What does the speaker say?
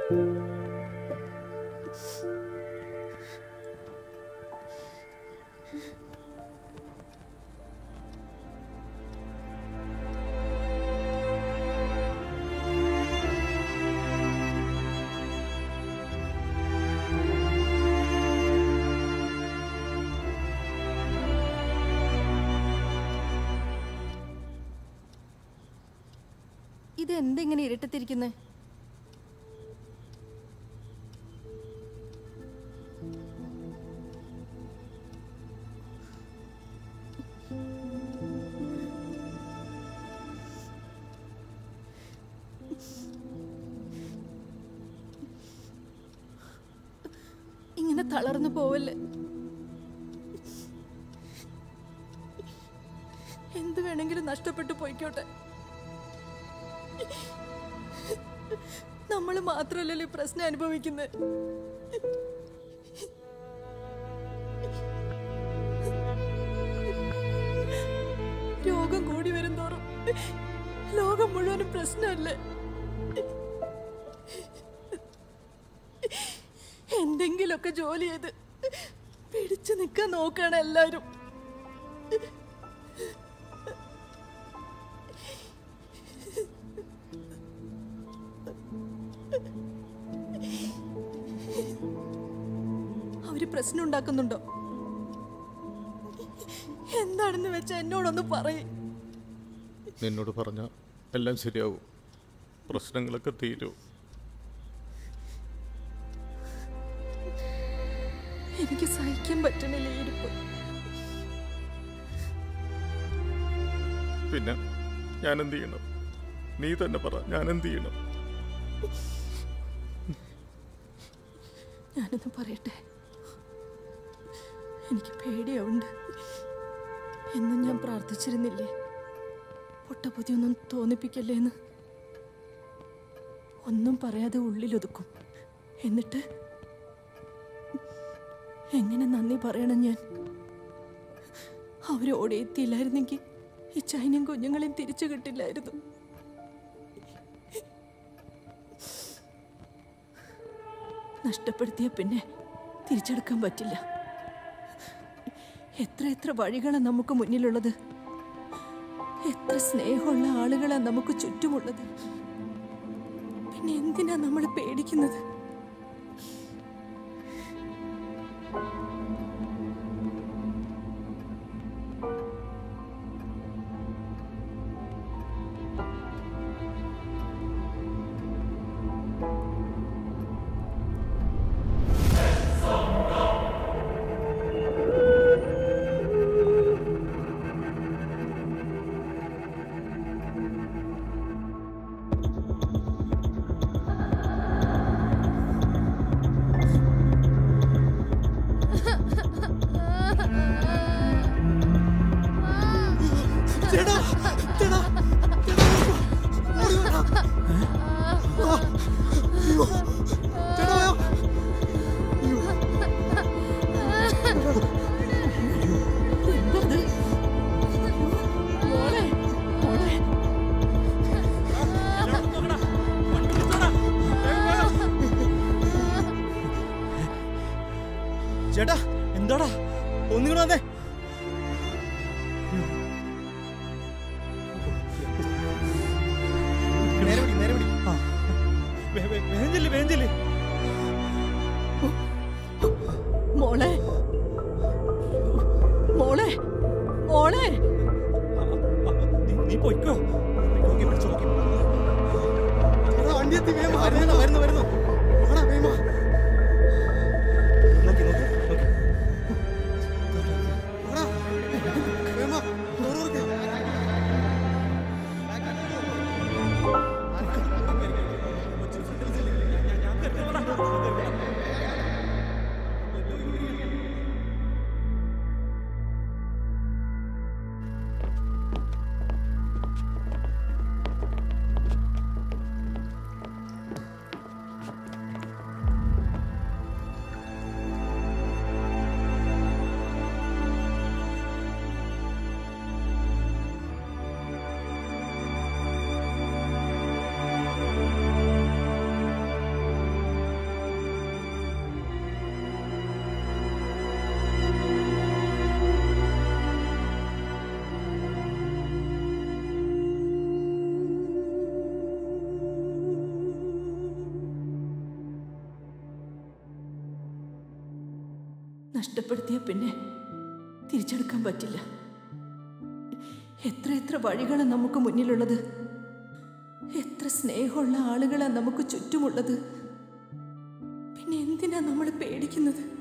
ഇത് എന്തെങ്ങനെ ഇരുട്ടത്തിരിക്കുന്നേ ഇങ്ങനെ തളർന്നു പോവല്ലേ എന്ത് വേണമെങ്കിലും നഷ്ടപ്പെട്ടു പോയിക്കോട്ടെ നമ്മൾ മാത്രമല്ലല്ലോ ഈ പ്രശ്നം അനുഭവിക്കുന്നത് രോഗം കൂടി വരും തോറും ലോകം മുഴുവനും പ്രശ്നമല്ലേ എന്തെങ്കിലുമൊക്കെ ജോലി ചെയ്ത് പിടിച്ചു നിൽക്കാൻ നോക്കാണ് എല്ലാരും അവര് പ്രശ്നം ഉണ്ടാക്കുന്നുണ്ടോ എന്താണെന്ന് വെച്ചാ എന്നോടൊന്ന് പറയും നിന്നോട് പറഞ്ഞ എല്ലാം ശരിയാവും പ്രശ്നങ്ങളൊക്കെ തീരും എനിക്ക് സഹിക്കാൻ പറ്റണില്ല ഈ ഇരിപ്പ് പിന്നെ ഞാൻ എന്ത് ചെയ്യണം നീ തന്നെ പറ ഞാൻ എന്ത് ചെയ്യണം ഞാനൊന്ന് പറയട്ടെ എനിക്ക് പേടിയാവുണ്ട് എന്നും ഞാൻ പ്രാർത്ഥിച്ചിരുന്നില്ലേ പൊട്ടബുദ്ധിയൊന്നും തോന്നിപ്പിക്കല്ലേ എന്ന് ഒന്നും പറയാതെ ഉള്ളിലൊതുക്കും എന്നിട്ട് എങ്ങനെ നന്ദി പറയണം ഞാൻ അവർ ഓടിയെത്തിയില്ലായിരുന്നെങ്കിൽ ഈ ചൈനയും കുഞ്ഞുങ്ങളെയും തിരിച്ചു കിട്ടില്ലായിരുന്നു നഷ്ടപ്പെടുത്തിയ പിന്നെ തിരിച്ചെടുക്കാൻ പറ്റില്ല എത്ര എത്ര വഴികളാണ് നമുക്ക് മുന്നിലുള്ളത് എത്ര സ്നേഹമുള്ള ആളുകളാണ് നമുക്ക് ചുറ്റുമുള്ളത് പിന്നെ എന്തിനാ നമ്മൾ പേടിക്കുന്നത് ചേട്ടാ ചേട്ടാ എന്തത്? മോളെ, മോളെ. ചേട്ടാ എന്താടാ ഒന്നുകൂടെ വന്നേ നേരെ പിടി നേരെ പിടി ആ വേ- വേ- വേഗം ചെല്ല് വേഗം ചെല്ല് മോളെ മോളെ മോളെ നീ- നീ പൊയ്ക്കോ നോക്കി പിടിച്ചോ നോക്കി വണ്ടി എത്തി വരുന്നു വരുന്നു വരുന്നു നോക്കി നോക്കി നോക്കി നഷ്ടപ്പെടുത്തിയ പിന്നെ തിരിച്ചെടുക്കാൻ പറ്റില്ല എത്ര എത്ര വഴികളാണ് നമുക്ക് മുന്നിലുള്ളത് എത്ര സ്നേഹമുള്ള ആളുകളാണ് നമുക്ക് ചുറ്റുമുള്ളത് പിന്നെ എന്തിനാ നമ്മൾ പേടിക്കുന്നത്